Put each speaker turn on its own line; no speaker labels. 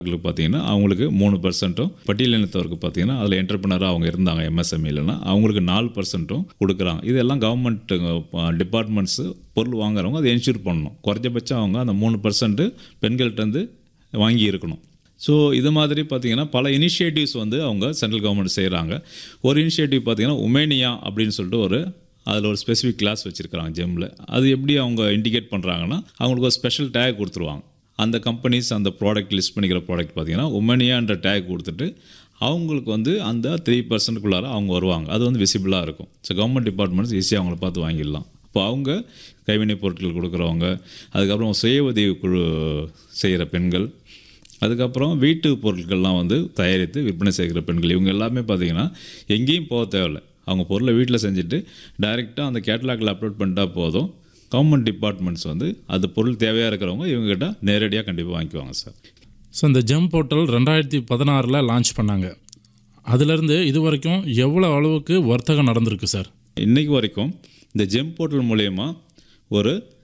அவங்களுக்கு பார்த்தீங்கன்னா அவங்களுக்கு மூணு பர்சன்ட்டும் பட்டியலினத்தவருக்கு பார்த்தீங்கன்னா அதில் என்டர்பிரினராக அவங்க இருந்தாங்க எம்எஸ்எம்இலன்னா அவங்களுக்கு நாலு பர்சன்ட்டும் கொடுக்குறாங்க இதெல்லாம் கவர்மெண்ட் டிபார்ட்மெண்ட்ஸு பொருள் வாங்குறவங்க அதை என்ஷூர் பண்ணணும் குறைஞ்சபட்சம் அவங்க அந்த மூணு பர்சன்ட்டு பெண்கள்கிட்டருந்து வாங்கி இருக்கணும் ஸோ இது மாதிரி பார்த்தீங்கன்னா பல இனிஷியேட்டிவ்ஸ் வந்து அவங்க சென்ட்ரல் கவர்மெண்ட் செய்கிறாங்க ஒரு இனிஷியேட்டிவ் பார்த்தீங்கன்னா உமேனியா அப்படின்னு சொல்லிட்டு ஒரு அதில் ஒரு ஸ்பெசிஃபிக் கிளாஸ் வச்சுருக்காங்க ஜெம்மில் அது எப்படி அவங்க இண்டிகேட் பண்ணுறாங்கன்னா அவங்களுக்கு ஒரு ஸ்பெஷல் டேக் கொடுத்துருவாங்க அந்த கம்பெனிஸ் அந்த ப்ராடக்ட் லிஸ்ட் பண்ணிக்கிற ப்ராடக்ட் பார்த்தீங்கன்னா உமனியான்ற டேக் கொடுத்துட்டு அவங்களுக்கு வந்து அந்த த்ரீ பர்சன்ட்டுக்குள்ளார அவங்க வருவாங்க அது வந்து விசிபிளாக இருக்கும் ஸோ கவர்மெண்ட் டிபார்ட்மெண்ட்ஸ் ஈஸியாக அவங்கள பார்த்து வாங்கிடலாம் இப்போ அவங்க கைவினைப் பொருட்கள் கொடுக்குறவங்க அதுக்கப்புறம் சுய உதவி குழு செய்கிற பெண்கள் அதுக்கப்புறம் வீட்டு பொருட்கள்லாம் வந்து தயாரித்து விற்பனை செய்கிற பெண்கள் இவங்க எல்லாமே பார்த்தீங்கன்னா எங்கேயும் போக தேவையில்லை அவங்க பொருளை வீட்டில் செஞ்சுட்டு டைரெக்டாக அந்த கேட்டலாகில் அப்லோட் பண்ணிட்டா போதும் கவர்மெண்ட் டிபார்ட்மெண்ட்ஸ் வந்து அது பொருள் தேவையாக இருக்கிறவங்க இவங்ககிட்ட நேரடியாக கண்டிப்பாக வாங்கிக்குவாங்க சார்
ஸோ இந்த ஜெம் போர்ட்டல் ரெண்டாயிரத்தி பதினாறில் லான்ச் பண்ணாங்க அதுலேருந்து இது வரைக்கும் எவ்வளோ அளவுக்கு வர்த்தகம் நடந்திருக்கு சார்
இன்றைக்கு வரைக்கும் இந்த ஜெம் போர்ட்டல் மூலயமா ஒரு